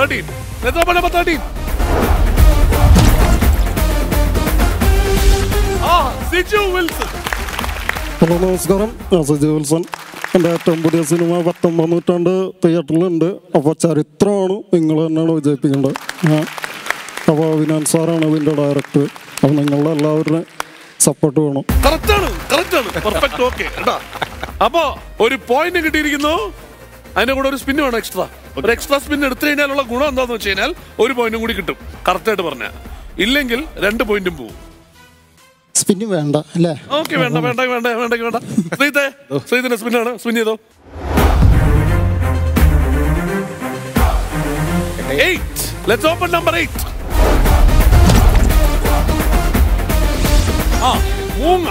Thirteen let's open number thirteen ആ Siju Wilson hello നമസ്കാരം ഞാൻ സജി വിൽസൺ എൻ്റെ ഏറ്റവും പുതിയ സിനിമ പത്തൊമ്പത് നൂറ്റാണ്ട് തിയേറ്ററിലുണ്ട് അപ്പോൾ ചരിത്രമാണ് നിങ്ങൾ തന്നെയാണ് വിജയിപ്പിക്കേണ്ടത് ആ. അപ്പോൾ വിനാൻ സാറാണ് ഇതിൻ്റെ ഡയറക്ടർ അപ്പോൾ നിങ്ങളുടെ എല്ലാവരുടെയും സപ്പോർട്ട് വേണം കറക്റ്റ് ആണ് കറക്റ്റ് ആണ് പെർഫെക്റ്റ് ഓക്കെ കേട്ടാ അപ്പോ ഒരു പോയിന്റ് കിട്ടിയിരിക്കുന്നു അതിന്റെ കൂടെ ഒരു സ്പിൻ വേണം എക്സ്ട്രാ ഒരു എക്സ്ട്രാ സ്പിൻ എടുത്തു കഴിഞ്ഞാലുള്ള ഗുണം എന്താന്ന് വെച്ച് കഴിഞ്ഞാൽ ഒരു പോയിന്റും കൂടി കിട്ടും കറക്റ്റ് ആയിട്ട് പറഞ്ഞ ഇല്ലെങ്കിൽ രണ്ട് പോയിന്റും പോകും സ്പിന്ന് വേണ്ട അല്ലേ ഓക്കെ വേണ്ട വേണ്ട വേണ്ട വേണ്ട വേണ്ട ശ്രീത്തെ ശ്രീത്തിന്റെ സ്പിന്നാണ് സ്പിൻ ചെയ്തോ eight let's open number eight ആ മൂങ്ങ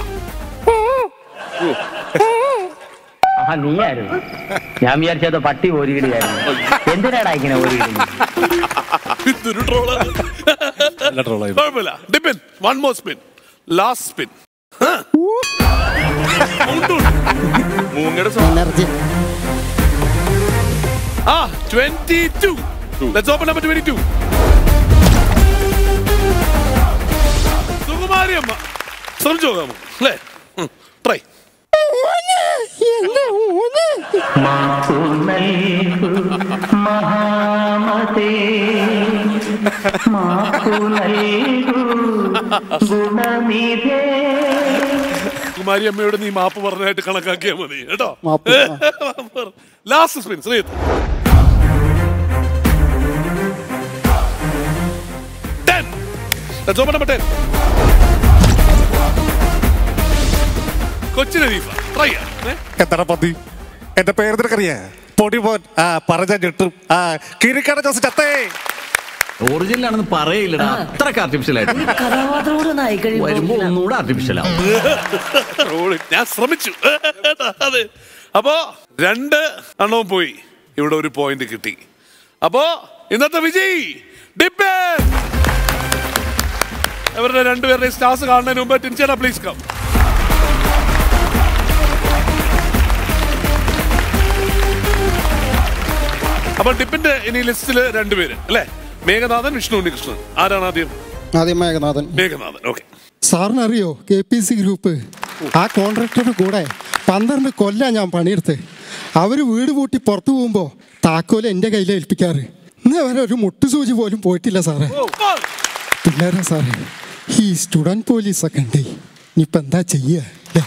ആ നീയായിരുന്നു ഞാൻ വിചാരിച്ചത് പട്ടി ഒരു കിളിയായിരുന്നു എന്തിനാടാ ഇങ്ങനെ ഒരു കിളി ഇതൊരു ട്രോളാണ് കുഴപ്പമില്ല ഡിപ്പിൻ one more spin last spin മൂങ്ങയുടെ എനർജി ആ twenty two let's open number twenty two Sukumari അമ്മ ശ്രമിച്ചു നോക്കാമോ അല്ലേ ട്രൈ മാപ്പു നൽകു മഹാമതേ മാപ്പു നൽകു ഗുണനിധേ കുമാരി അമ്മയോട് നീ മാപ്പ് പറഞ്ഞായിട്ട് കണക്കാക്കിയാൽ മതി കേട്ടോ മാപ്പ്, last spin Sreeth ten let's open number ten Cochin Arifa try എത്ര പതി എന്റെ പേര് നിനക്കറിയാ പൊടി പോൻ ആ പറഞ്ഞ ഞെട്ടും ആ കിരിക്കട ജോസ് ചത്തേ ഒറിജിനൽ ആണെന്ന് പറയില്ലടാ അത്രക്ക് ആർട്ടിഫിഷ്യൽ ആയിട്ട് കഥാപാത്രത്തോട് നായി വരുമ്പോ കഴിയുമ്പോ ഒന്നുകൂടെ ആർട്ടിഫിഷ്യൽ ആവും ട്രോള്. ഞാൻ ശ്രമിച്ചു അതെ അപ്പോ രണ്ട് എണ്ണവും പോയി ഇവിടെ ഒരു പോയിന്റ് കിട്ടി അപ്പോ ഇന്നത്തെ വിജയ് ഡിപ്പൻ അവരുടെ രണ്ടുപേരുടെ സ്റ്റാർസ് കാണുന്നതിന് മുമ്പ് ടിൻചേട്ടാ പ്ലീസ് കം അപ്പൊ ഡിപ്പിന്റെ ഇനി ലിസ്റ്റില് രണ്ടുപേര് അല്ലേ മേഘനാഥൻ വിഷ്ണു ഉണ്ണികൃഷ്ണൻ ആരാണ് ആദ്യം ആദ്യം മേഘനാഥൻ മേഘനാഥൻ ഓക്കെ സാറിനറിയോ കെ പി സി ഗ്രൂപ്പ് ആ കോൺട്രാക്ടറുടെ കൂടെ പന്ത്രണ്ട് കൊല്ലാ ഞാൻ പണിയെടുത്ത് അവർ വീട് പൂട്ടി പുറത്തു പോകുമ്പോൾ താക്കോല് എൻ്റെ കയ്യിൽ ഏൽപ്പിക്കാറ് ഇന്ന് വരെ ഒരു മുട്ടുസൂചി പോലും പോയിട്ടില്ല സാറേ പിള്ളേരാ സാറേ ഈ സ്റ്റുഡൻറ് പോലീസൊക്കെ ഉണ്ട് ഇനിയിപ്പോൾ എന്താ ചെയ്യുക അല്ലേ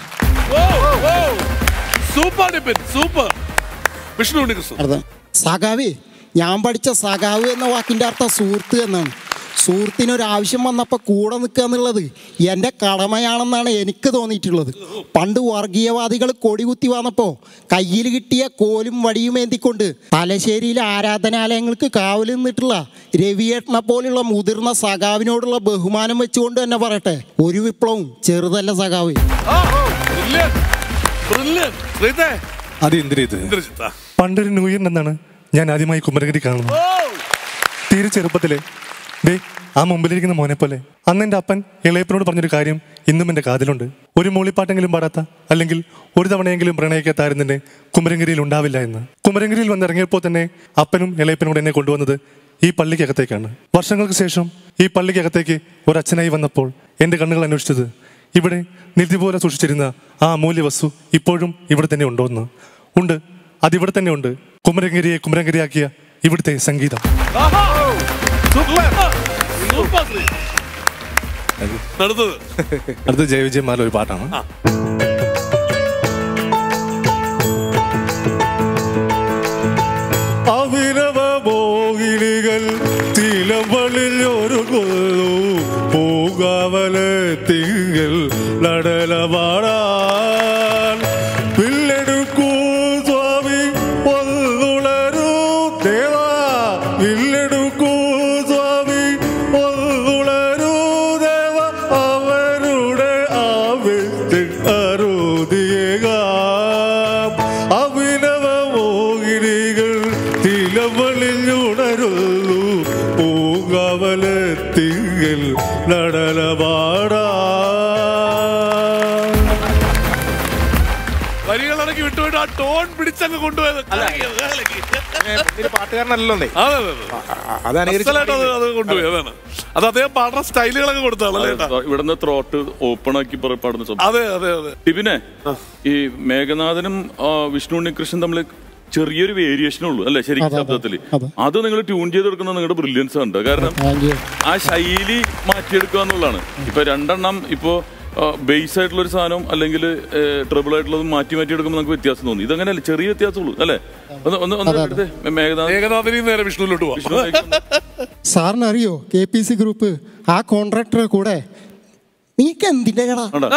സൂപ്പർ ഡിപ്പിൻ സൂപ്പർ വിഷ്ണു ഉണ്ണികൃഷ്ണൻ അടുത്ത സഖാവേ ഞാൻ പഠിച്ച സഖാവ് എന്ന വാക്കിൻ്റെ അർത്ഥം സുഹൃത്ത് എന്നാണ് സുഹൃത്തിനൊരാവശ്യം വന്നപ്പോൾ കൂടെ നിൽക്കുക എന്നുള്ളത് എൻ്റെ കടമയാണെന്നാണ് എനിക്ക് തോന്നിയിട്ടുള്ളത് പണ്ട് വർഗീയവാദികൾ കൊടികുത്തി വന്നപ്പോൾ കയ്യിൽ കിട്ടിയ കോലും വടിയും ഏന്തിക്കൊണ്ട് തലശ്ശേരിയിലെ ആരാധനാലയങ്ങൾക്ക് കാവൽ നിന്നിട്ടുള്ള രവിയേട്ടനെ പോലുള്ള മുതിർന്ന സഖാവിനോടുള്ള ബഹുമാനം വെച്ചുകൊണ്ട് തന്നെ പറയട്ടെ ഒരു വിപ്ലവം ചെറുതല്ല സഖാവ് ശ്രീതേ അത് എന്തിനാ ഇത് ഇന്ദ്രജിത്ത് പണ്ടൊരു ന്യൂ ഇയർ എന്നാണ് ഞാൻ ആദ്യമായി കുമരകരി കാണുന്നത് തീരെ ചെറുപ്പത്തിലെ ദേ ആ മുമ്പിലിരിക്കുന്ന മോനെ പോലെ അന്ന് എൻ്റെ അപ്പൻ ഇളയപ്പനോട് പറഞ്ഞൊരു കാര്യം ഇന്നും എൻ്റെ കാതിലുണ്ട് ഒരു മൂളിപ്പാട്ടെങ്കിലും പാടാത്ത അല്ലെങ്കിൽ ഒരു തവണയെങ്കിലും പ്രണയിക്കാത്ത ആരും തന്നെ കുമരങ്കരിയിൽ ഉണ്ടാവില്ല എന്ന് കുമരങ്കരിയിൽ വന്നിറങ്ങിയപ്പോൾ തന്നെ അപ്പനും ഇളയപ്പനോട് എന്നെ കൊണ്ടുവന്നത് ഈ പള്ളിക്കകത്തേക്കാണ് വർഷങ്ങൾക്ക് ശേഷം ഈ പള്ളിക്കകത്തേക്ക് ഒരു അച്ഛനായി വന്നപ്പോൾ എൻ്റെ കണ്ണുകൾ അന്വേഷിച്ചത് ഇവിടെ നിധി പോലെ സൂക്ഷിച്ചിരുന്ന ആ അമൂല്യ വസ്തു ഇപ്പോഴും ഇവിടെ തന്നെ ഉണ്ടോ എന്ന് ഉണ്ട് അതിവിടെ തന്നെ ഉണ്ട് കുമരങ്കരിയെ കുമരങ്കരിയാക്കിയ ഇവിടുത്തെ സംഗീതം സൂപ്പർ സൂപ്പർ ശ്രീ അടുത്തത് അടുത്ത ജയവിജയമാല ഒരു പാട്ടാണ് അഭിനവ മോഹിനികൾ തിലമ്പളിൽ ഒരു കൊല്ലു പൂകാവല് തിങ്കൾ നടലമാടാൻ വില്ലെടുക്കൂ സ്വാമി ഒന്നുളരൂ ദേവാ വില്ലെടുക്കൂ സ്വാമി ഒന്നുളരൂ ദേവ അവരുടെ ആവശ്യം അറുതിയേകാം അഭിനവ മോഹിനികൾ തിലവളിഞ്ഞുണരുന്നു പൂങ്കവലത്തിങ്കൽ നടലപാടാ വരികൾ ഇടയ്ക്ക് വിട്ടുവിട്ട് വിഷ്ണുവിന്റെ ആ ടോൺ പിടിച്ചങ്ങ് കൊണ്ടുപോയത് കലക്കി, കലക്കി. ഇതിന് പാട്ടുകാരനല്ലോ അതെ അതെ അതെ അത് അസലായിട്ട് അത് അനുകരിച്ച് അത് കൊണ്ടുപോയി അതാണ് അത് അദ്ദേഹം പാടുന്ന സ്റ്റൈലുകളൊക്കെ കൊടുത്താണല്ലേ ഏട്ടാ ഇവിടുന്ന് ത്രോട്ട് ഓപ്പൺ ആക്കി പറ- പാടുന്ന സംഭവം അതെ അതെ അതെ ടിബിനെ ഈ മേഘനാഥനും ആ, വിഷ്ണു ഉണ്ണികൃഷ്ണൻ തമ്മിൽ ചെറിയൊരു വേരിയേഷനേ ഉള്ളൂ അല്ലെ ശരിക്കും അതെ, അതെ, ശബ്ദത്തില് അതെ. അത് നിങ്ങൾ ട്യൂൺ ചെയ്തെടുക്കുന്ന നിങ്ങളുടെ ബ്രില്യൻസ് ഉണ്ട് കാരണം താങ്ക് യു ആ ശൈലി മാറ്റിയെടുക്കുക എന്നുള്ളതാണ് ഇപ്പൊ രണ്ടെണ്ണം ഇപ്പോ ബേസ് ആയിട്ടുള്ള ഒരു സാധനം അല്ലെങ്കിൽ ട്രിബിൾ ആയിട്ടുള്ളത് മാറ്റി മാറ്റി എടുക്കുമ്പോൾ നമുക്ക് വ്യത്യാസം തോന്നി ഇതങ്ങനെയല്ല ചെറിയ വ്യത്യാസമുള്ളൂ അല്ലേ ഒന്ന് ഒന്ന് ഒന്ന് എടുത്തേ. മേഘനാഥ് ഏകനാഥിനി നേരെ വിഷ്ണുവിലോട്ട് പോവാം വിഷ്ണുവിലേക്ക് ഒന്ന്. സാറിന് അറിയോ കെ പി സി ഗ്രൂപ്പ് ആ കോൺട്രാക്ടറെ കൂടെ നീക്ക് എന്തിന്റെ കടാ ഉണ്ടോ?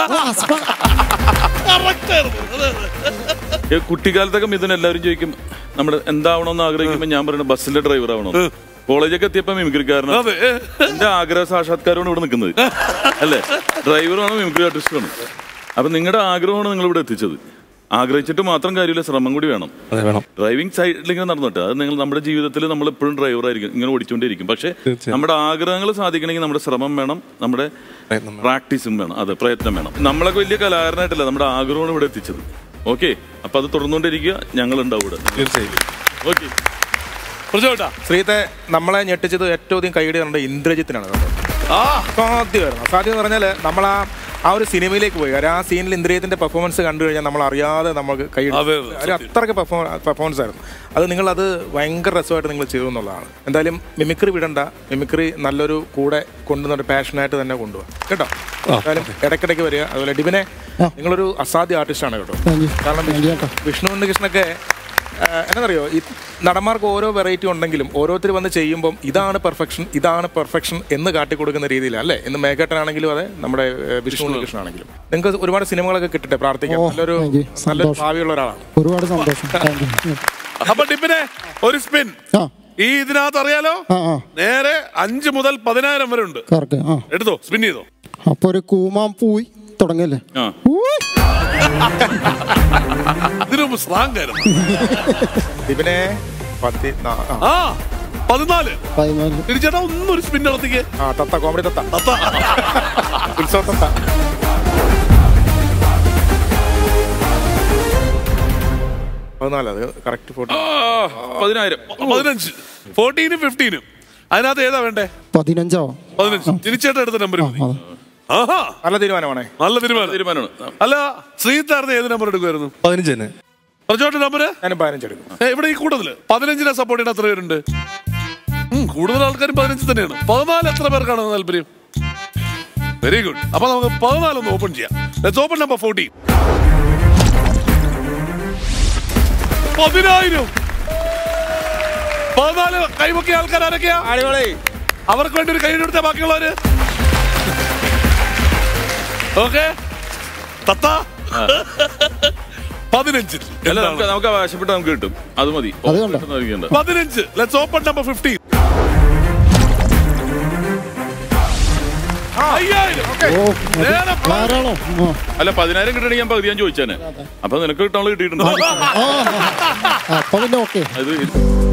Correct ആയിരുന്നു. അതെ, അതെ. ഈ കുട്ടിക്കാലത്തൊക്കെ മിഥുൻ എല്ലാവരും ചോദിക്കും നമ്മുടെ എന്താവണമെന്ന് ആഗ്രഹിക്കുമ്പോൾ ഞാൻ പറയുന്നത് ബസ്സിലെ ഡ്രൈവർ ആവണം കോളേജൊക്കെ എത്തിയപ്പോ മിമിക്രിക്കാരനാണ് അതെ എന്റെ ആഗ്രഹ സാക്ഷാത്കാരമാണ് ഇവിടെ നിൽക്കുന്നത് അല്ലേ ഡ്രൈവറാണ് മിമിക്രി ആർട്ടിസ്റ്റുമാണ് അപ്പൊ നിങ്ങളുടെ ആഗ്രഹമാണ് നിങ്ങൾ ഇവിടെ എത്തിച്ചത് ആഗ്രഹിച്ചിട്ട് മാത്രം കാര്യമില്ല ശ്രമം കൂടി വേണം അതെ വേണം ഡ്രൈവിംഗ് സൈഡിൽ ഇങ്ങനെ നടന്നിട്ട് അത് നിങ്ങൾ നമ്മുടെ ജീവിതത്തിൽ നമ്മൾ എപ്പോഴും ഡ്രൈവർ ആയിരിക്കും ഇങ്ങനെ ഓടിച്ചുകൊണ്ടിരിക്കും പക്ഷേ തീർച്ചയായും. നമ്മുടെ ആഗ്രഹങ്ങൾ സാധിക്കണമെങ്കിൽ നമ്മുടെ ശ്രമം വേണം നമ്മുടെ പ്രയത്നം വേണം. പ്രാക്ടീസും വേണം അതെ പ്രയത്നം വേണം നമ്മളൊക്കെ വലിയ കലാകാരനായിട്ടല്ല നമ്മുടെ ആഗ്രഹമാണ് ഇവിടെ എത്തിച്ചത് ഓക്കെ അപ്പൊ അത് തുടർന്നുകൊണ്ടിരിക്കുക ഞങ്ങൾ ഉണ്ടാവും ഇവിടെ തീർച്ചയായും ഓക്കെ പ്രജോട്ടാ ശ്രീത്തെ നമ്മളെ ഞെട്ടിച്ചത് ഏറ്റവും അധികം കൈയടി നമ്മുടെ ഇന്ദ്രജിത്തിനാണ് കേട്ടോ ആ അസാധ്യമായിരുന്നു അസാധ്യം എന്ന് പറഞ്ഞാൽ നമ്മൾ ആ ആ ഒരു സിനിമയിലേക്ക് പോയി കാര്യം ആ സീനിൽ ഇന്ദ്രിയത്തിന്റെ പെർഫോമൻസ് കണ്ടു കഴിഞ്ഞാൽ നമ്മൾ അറിയാതെ നമുക്ക് കൈ അതെ, അതെ, ഒരു അത്രയ്ക്ക് പെർഫോമൻസ് ആയിരുന്നു അത് നിങ്ങൾ അത് ഭയങ്കര രസമായിട്ട് നിങ്ങൾ ചെയ്തു എന്നുള്ളതാണ് എന്തായാലും മിമിക്രി വിടണ്ട മിമിക്രി നല്ലൊരു കൂടെ കൊണ്ടുവന്ന പാഷനായിട്ട് തന്നെ കൊണ്ടുപോകാം കേട്ടോ എന്തായാലും ഇടയ്ക്കിടയ്ക്ക് വരിക അതുപോലെ ഡിബിനെ നിങ്ങളൊരു അസാധ്യ ആർട്ടിസ്റ്റാണ് കേട്ടോ താങ്ക് യു കാരണം താങ്ക് യു കേട്ടോ വിഷ്ണു ഉണ്ണികൃഷ്ണനൊക്കെ എന്നറിയോ ഈ നടന്മാർക്ക് ഓരോ വെറൈറ്റി ഉണ്ടെങ്കിലും ഓരോരുത്തർ വന്ന് ചെയ്യുമ്പം ഇതാണ് പെർഫെക്ഷൻ ഇതാണ് പെർഫെക്ഷൻ എന്ന് കാട്ടിക്കൊടുക്കുന്ന രീതിയിലാണ് അല്ലേ ഇന്ന് മേഘട്ടനാണെങ്കിലും അതെ നമ്മുടെ ഏഹ്, വിഷ്ണു ഉണ്ണികൃഷ്ണൻ ആണെങ്കിലും നിങ്ങൾക്ക് ഒരുപാട് സിനിമകളൊക്കെ കിട്ടട്ടെ പ്രാർത്ഥിക്കാം ഓ, നല്ലൊരു thank you. നല്ലൊരു സന്തോഷം. ഭാവിയുള്ള ഒരാളാണ് ഒരുപാട് സന്തോഷം താങ്ക് യു അപ്പൊ ടിപ്പിനെ ഒരു സ്പിൻ ആ ഈ ഇതിനകത്ത് അറിയാലോ ആ ആ നേരെ അഞ്ച് മുതൽ പതിനായിരം വരെ ഉണ്ട് കറക്റ്റ് ആ എടുത്തോ സ്പിൻ ചെയ്തോ അപ്പൊ ഒരു കൂമാൻ പോയി തുടങ്ങല്ലേ ആ ഇതിനു സ്ലാങ് ആയിരുന്നു ഇതിനെ പത്തി നാ- ആ, ആ പതിനാല് പതിനാല് തിരിച്ചേട്ടാ ഒന്നും ഒരു സ്പിൻ നടത്തിക്കേ ആ തത്ത കോമഡി തത്ത അത്ത ഉത്സവ തത്ത പതിനാല് അത് കറക്റ്റ് ഫോട്ടോ ആ, പതിനായിരം പതിനഞ്ച് ഫോർട്ടീനും ഫിഫ്റ്റീനും അതിനകത്ത് ഏതാ വേണ്ടേ പതിനഞ്ചോ പതിനഞ്ച് തിരിച്ചേട്ട എടുത്ത നമ്പർ മതി അതെ ആഹാ നല്ല തീരുമാനമാണേ നല്ല തീരുമാനം തീരുമാനമാണ് അല്ല ശ്രീതാറിന് ഏത് നമ്പർ എടുക്കുമായിരുന്നു പതിനഞ്ച് തന്നെ പ്രജോട്ട് നമ്പർ ഞാൻ പതിനഞ്ചെടുക്കും ഇവിടെ ഈ കൂടുതൽ പതിനഞ്ചിനെ സപ്പോർട്ട് ചെയ്യുന്ന എത്ര പേരുണ്ട് ഉം, കൂടുതൽ ആൾക്കാരും പതിനഞ്ച് തന്നെയാണ് പതിനാല് എത്ര പേർക്കാണ് താല്പര്യം വെരി ഗുഡ് അപ്പൊ നമുക്ക് പതിനാലൊന്ന് ഓപ്പൺ ചെയ്യാം ലെറ്റ്സ് ഓപ്പൺ നമ്പർ ഫോർട്ടീൻ പതിനായിരം പതിനാല് കൈവക്കിയ ആൾക്കാർ ആരൊക്കെയാ അടിപൊളി അവർക്ക് വേണ്ടി ഒരു കൈ കൊടുത്ത ബാക്കിയുള്ളവര് ഓക്കെ തത്ത പതിനഞ്ച് അല്ല നമുക്ക് നമുക്ക് ആവശ്യപ്പെട്ട് നമുക്ക് കിട്ടും അത് മതി അത് കണ്ടോ? പെട്ടെന്ന് അറിയിക്കണ്ട. പതിനഞ്ച് ലെറ്റ്സ് ഓപ്പൺ നമ്പർ ഫിഫ്റ്റീൻ അയ്യായിരം ഓ അത് നേരെ പ- ധാരാളം ആ അല്ല പതിനായിരം കിട്ടണമെങ്കിൽ ഞാൻ പകുതി ഞാൻ ചോദിച്ചേനെ അപ്പൊ നിനക്ക് കിട്ടാനുള്ള കിട്ടിയിട്ടുണ്ട് ആ, ആ, ആ. അപ്പൊ പിന്നെ ഓക്കെ അത്